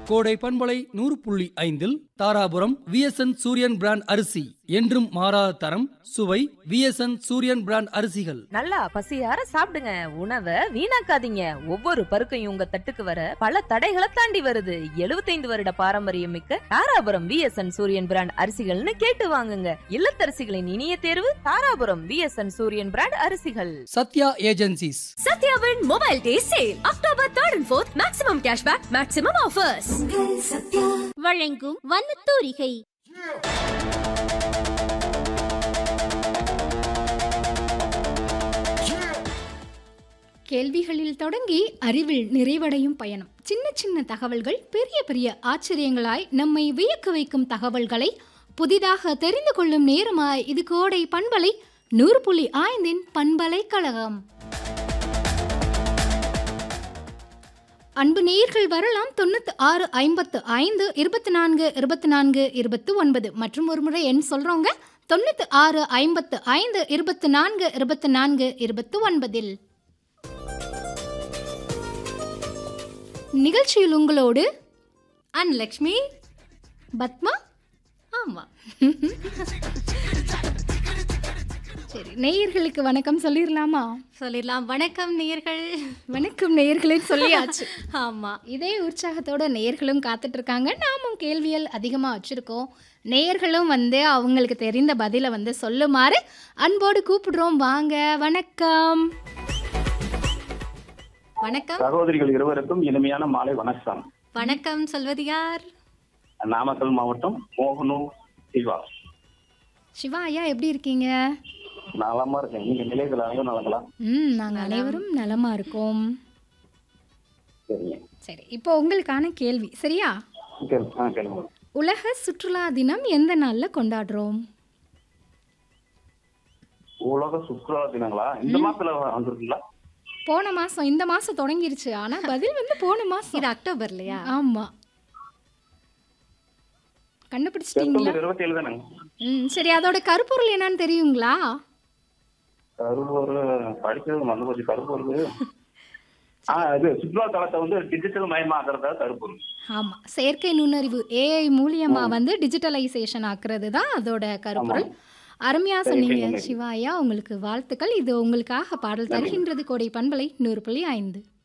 கோடை பண்பலை நூறு புள்ளி ஐந்தில் தாராபுரம் விஎஸ்என் சூரியன் பிராண்ட் அரிசி என்றும் மாறாத தரம் சுவை விஎஸ்என் சூரியன் பிராண்ட் அரிசிகள் நல்லா பசியார சாப்பிடுங்க உணவை வீணாக்காதீங்க ஒவ்வொரு பருக்கையும் உங்க தட்டுக்கு வர பல தடைகளை தாண்டி வருது 75 வருட பாரம்பரியம் மிக்க தாராபுரம் விஎஸ்என் சூரியன் பிராண்ட் அரிசிகள்னு கேட்டு வாங்குங்க இல்லத்தரசிகளின் இனிய தேர்வு தாராபுரம் விஎஸ்என் சூரியன் பிராண்ட் அரிசிகள் Sathya agencies Satyavin Mobile Day Sale October 3rd and 4th Maximum Cashback Maximum Offers வழங்கும் வண்ணத்தூரிகை கேள்விகளில் தொடங்கி அறிவில் நிறைவடையும் பயணம் சின்ன சின்ன தகவல்கள் பெரிய பெரிய ஆச்சரியங்களாய் நம்மை வியக்க வைக்கும் தகவல்களை புதிதாக தெரிந்து கொள்ளும் நேரமாய் இது கோடை பண்பலை நூறு புள்ளி ஐந்தின் பண்பலை கழகம் அன்பு நேயர்கள் வரலாம் தொண்ணூத்தி ஆறு ஐம்பத்து ஐந்து இருபத்தி நான்கு இருபத்தி நான்கு இருபத்தி ஒன்பது மற்றும் ஒரு முறை எண் சொல்றோங்க தொண்ணூத்தி ஆறு ஐம்பத்து ஐந்து இருபத்தி நான்கு இருபத்தி நான்கு இருபத்தி ஒன்பதில் நிகழ்ச்சியில் உங்களோடு அன்லக்ஷ்மி பத்மா ஆமா சரி நேயர்களுக்கு வணக்கம் சொல்லிடலாமா சொல்லிடலாம் வணக்கம் நேயர்கள் வணக்கம் நேயர்களே சொல்லியாச்சு ஆமா இதே உற்சாகத்தோட நேயர்களும் காத்துட்டு இருக்காங்க நாமும் கேள்வியல் அதிகமாக வச்சுருக்கோம் நேயர்களும் வந்து அவங்களுக்கு தெரிந்த பதிலை வந்து சொல்லுமாறு அன்போடு கூப்பிடுறோம் வாங்க வணக்கம் வணக்கம் சகோதரிகள் இருவருக்கும் இனிமையான மாலை வணக்கம் வணக்கம் சொல்வது யார் நாமக்கல் மாவட்டம் மோகனூர் சிவா சிவா ஐயா எப்படி இருக்கீங்க நலமா இருக்கேன் நீங்க நிலையத்தில் அனைவரும் நலங்களா ம் நாங்கள் அனைவரும் நலமா இருக்கோம் சரிங்க சரி இப்போ உங்களுக்கான கேள்வி சரியா கேளு ஆ கேளுங்க உலக சுற்றுலா தினம் எந்த நாளில் கொண்டாடுறோம் உலக சுற்றுலா தினங்களா இந்த மாசத்துல வந்திருக்குங்களா போன மாதம் இந்த மாதம் தொடங்கிருச்சு ஆனால் பதில் வந்து போன மாதம் இது அக்டோபர்லையா ஆமாம் கண்டுபிடிச்சிட்டீங்களா செப்டம்பர் இருபத்தி ஏழு தானேங்க ம் சரி அதோட கருப்பொருள் என்னன்னு தெரியுங்களா கருப்பூர் படிக்கிறது மறந்து போச்சு கருப்பூருக்கு ஆ இது சுற்றுலா தலத்தை வந்து டிஜிட்டல் மயமாக்குறதா கருப்பூர் ஆமாம் செயற்கை நுண்ணறிவு ஏஐ மூலியமா வந்து டிஜிட்டலைசேஷன் ஆக்குறது தான் அதோட கருப்பொருள் அருமையா சொன்னீங்க நுண்ணறிவு. சிவாயா உங்களுக்கு வாழ்த்துக்கள் இது உங்களுக்காக பாடல் தருகின்றது கோடை பண்பலை நூறு புள்ளி ஐந்து